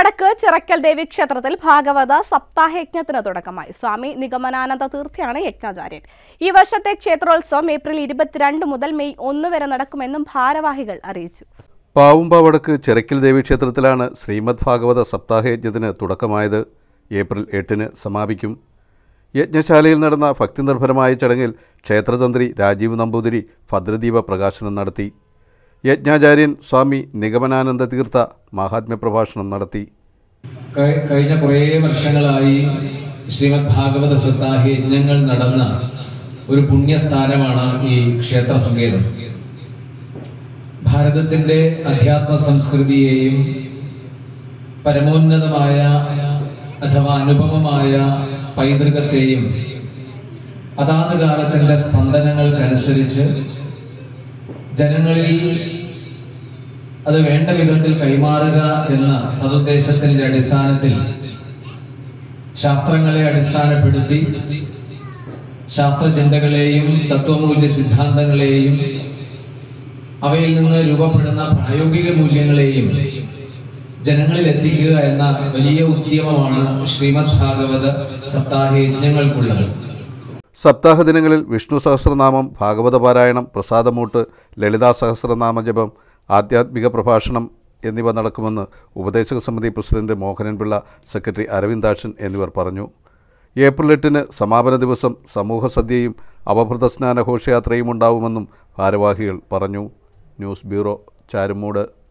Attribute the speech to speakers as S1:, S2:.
S1: വടക്ക് ചിറക്കൽ ദേവി ക്ഷേത്രത്തിൽ ഭാഗവത സപ്താഹയജ്ഞത്തിന് തുടക്കമായി സ്വാമി നിഗമനാനന്ദ തീർത്ഥയാണ് യജ്ഞാചാര്യൻ ഈ വർഷത്തെ ക്ഷേത്രോത്സവം ഏപ്രിൽ ഇരുപത്തിരണ്ട് മുതൽ മെയ് ഒന്ന് വരെ നടക്കുമെന്നും ഭാരവാഹികൾ അറിയിച്ചു
S2: പാവുമ്പ ചിറക്കൽ ദേവീക്ഷേത്രത്തിലാണ് ശ്രീമദ് ഭാഗവത സപ്താഹയജ്ഞത്തിന് തുടക്കമായത് ഏപ്രിൽ എട്ടിന് സമാപിക്കും യജ്ഞശാലയിൽ നടന്ന ഭക്തിനിർഭരമായ ചടങ്ങിൽ ക്ഷേത്രതന്ത്രി രാജീവ് നമ്പൂതിരി ഭദ്രദീപ പ്രകാശനം നടത്തി യജ്ഞാചാര്യൻ സ്വാമി നിഗമനാനന്ദ തീർത്ഥ മാഹാത്മ്യ പ്രഭാഷണം നടത്തി
S3: കഴി- കഴിഞ്ഞ കുറേ വർഷങ്ങളായി ശ്രീമദ് ഭാഗവത സപ്താഹ യജ്ഞങ്ങൾ നടന്ന ഒരു പുണ്യസ്ഥാനമാണ് ഈ ക്ഷേത്ര സങ്കേതം ഭാരതത്തിന്റെ അധ്യാത്മ സംസ്കൃതിയെയും പരമോന്നതമായ അഥവാ അനുപമമായ പൈതൃകത്തെയും അതാത് കാലത്തിന്റെ സ്പന്ദനങ്ങൾക്കനുസരിച്ച് ജനങ്ങളിൽ അത് വേണ്ട വിധത്തിൽ കൈമാറുക എന്ന സതുദ്ദേശത്തിന്റെ അടിസ്ഥാനത്തിൽ ശാസ്ത്രങ്ങളെ അടിസ്ഥാനപ്പെടുത്തി ശാസ്ത്രചിന്തകളെയും തത്വമൂല്യ സിദ്ധാന്തങ്ങളെയും അവയിൽ നിന്ന് രൂപപ്പെടുന്ന പ്രായോഗിക മൂല്യങ്ങളെയും ജനങ്ങളിൽ എത്തിക്കുക എന്ന വലിയ ഉദ്യമമാണ് ശ്രീമദ് ഭാഗവത സപ്താഹ യജ്ഞങ്ങൾക്കുള്ളത്
S2: സപ്താഹ ദിനങ്ങളിൽ വിഷ്ണു സഹസ്രനാമം ഭാഗവത പാരായണം പ്രസാദമൂട്ട് ലളിതാ സഹസ്രനാമ ജപം ആധ്യാത്മിക പ്രഭാഷണം എന്നിവ നടക്കുമെന്ന് ഉപദേശക സമിതി പ്രസിഡന്റ് മോഹനൻപിള്ള സെക്രട്ടറി അരവിന്ദാക്ഷൻ എന്നിവർ പറഞ്ഞു ഏപ്രിൽ എട്ടിന് സമാപന ദിവസം സമൂഹ സദ്യയും അവഭൃത സ്നാന ഘോഷയാത്രയും ഉണ്ടാവുമെന്നും ഭാരവാഹികൾ പറഞ്ഞു ന്യൂസ് ബ്യൂറോ ചാരുമൂട്